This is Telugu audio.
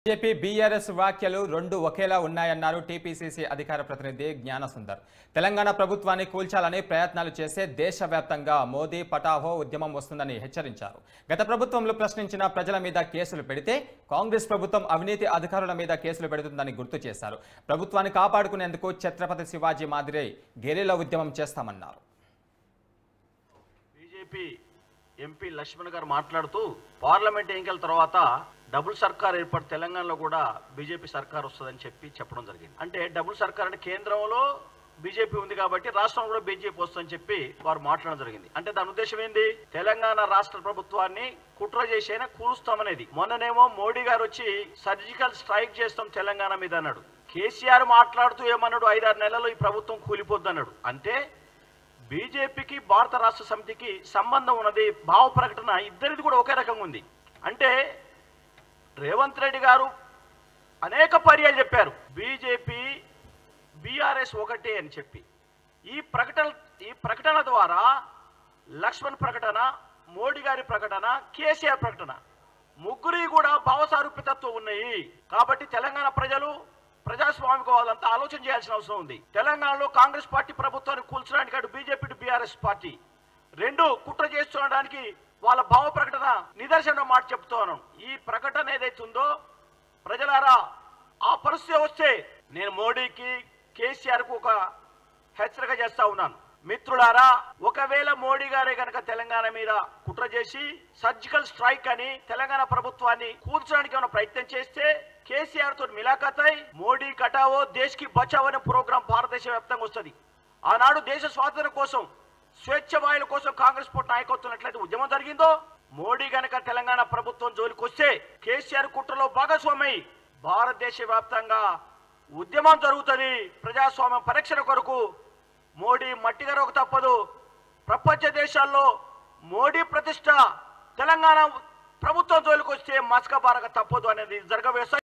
బీజేపీ బీఆర్ఎస్ వ్యాఖ్యలు రెండు ఒకేలా ఉన్నాయన్నారు టీపీసీసీ అధికార ప్రతినిధి జ్ఞానసుందర్ తెలంగాణ ప్రభుత్వాన్ని కూల్చాలని ప్రయత్నాలు చేసే దేశవ్యాప్తంగా మోదీ పటాహో ఉద్యమం వస్తుందని హెచ్చరించారు గత ప్రభుత్వంలో ప్రశ్నించిన ప్రజల మీద కేసులు పెడితే కాంగ్రెస్ ప్రభుత్వం అవినీతి అధికారుల మీద కేసులు పెడుతుందని గుర్తు చేశారు ప్రభుత్వాన్ని కాపాడుకునేందుకు ఛత్రపతి శివాజీ మాదిరే గెరిలా ఉద్యమం చేస్తామన్నారు బీజేపీ ఎంపీ లక్ష్మణ్ గారు మాట్లాడుతూ పార్లమెంట్ ఎన్నికల తర్వాత డబుల్ సర్కార్ ఏర్పాటు తెలంగాణలో కూడా బీజేపీ సర్కార్ వస్తుందని చెప్పి చెప్పడం జరిగింది అంటే డబుల్ సర్కార్ అంటే కేంద్రంలో బీజేపీ ఉంది కాబట్టి రాష్ట్రంలో కూడా బీజేపీ వస్తుందని చెప్పి వారు మాట్లాడడం జరిగింది అంటే దాని ఉద్దేశం ఏంది తెలంగాణ రాష్ట్ర ప్రభుత్వాన్ని కుట్ర చేసైనా కూలుస్తామనేది మొన్ననేమో మోడీ గారు వచ్చి సర్జికల్ స్ట్రైక్ చేస్తాం తెలంగాణ మీద అన్నాడు కేసీఆర్ మాట్లాడుతూ ఏమన్నాడు ఐదారు నెలల్లో ఈ ప్రభుత్వం కూలిపోద్ది అన్నాడు అంటే బీజేపీకి భారత రాష్ట్ర సమితికి సంబంధం ఉన్నది భావ ప్రకటన ఇద్దరిది కూడా ఒకే రకంగా ఉంది అంటే రేవంత్ రెడ్డి గారు అనేక పర్యాలు చెప్పారు బీజేపీ బీఆర్ఎస్ ఒకటే అని చెప్పి ఈ ప్రకటన ఈ ప్రకటన ద్వారా లక్ష్మణ్ ప్రకటన మోడీ గారి ప్రకటన కేసీఆర్ ప్రకటన ముగ్గురి కూడా భావసారూప్యతత్వం ఉన్నాయి కాబట్టి తెలంగాణ ప్రజలు ప్రజాస్వామికవాదంతా ఆలోచన చేయాల్సిన అవసరం ఉంది తెలంగాణలో కాంగ్రెస్ పార్టీ ప్రభుత్వాన్ని కూల్చడానికి అటు బీజేపీ బీఆర్ఎస్ పార్టీ రెండు కుట్ర చేస్తుండడానికి వాళ్ళ భావ ప్రకటన నిదర్శనం మాట చెప్తున్నాను ఈ ప్రకటన ఏదైతే ఉందో ప్రజలారా ఆ పరిస్థితి వస్తే నేను మోడీకి కేసీఆర్ కు ఒక హెచ్చరిక చేస్తా ఉన్నాను మిత్రులారా ఒకవేళ మోడీ గారే కనుక తెలంగాణ మీద కుట్ర చేసి సర్జికల్ స్ట్రైక్ అని తెలంగాణ ప్రభుత్వాన్ని కూల్చడానికి ఏమైనా ప్రయత్నం చేస్తే కేసీఆర్ తో మిలాఖత్ అయి మోడీ కటావో దేశ్ కి బచావో అనే ప్రోగ్రాం భారతదేశ వ్యాప్తంగా వస్తుంది ఆనాడు దేశ స్వాతంత్రం కోసం స్వేచ్ఛ వాయుల కోసం కాంగ్రెస్ పార్టీ నాయకత్వం ఎట్లయితే ఉద్యమం జరిగిందో మోడీ గనక తెలంగాణ ప్రభుత్వం జోలికి వస్తే కేసీఆర్ కుట్రలో భాగస్వామి భారతదేశ వ్యాప్తంగా ఉద్యమం జరుగుతుంది ప్రజాస్వామ్య పరీక్షణ కొరకు మోడీ మట్టిగరొక తప్పదు ప్రపంచ దేశాల్లో మోడీ ప్రతిష్ట తెలంగాణ ప్రభుత్వం జోలికి వస్తే మస్క బారక తప్పదు అనేది జరగవేస్తాయి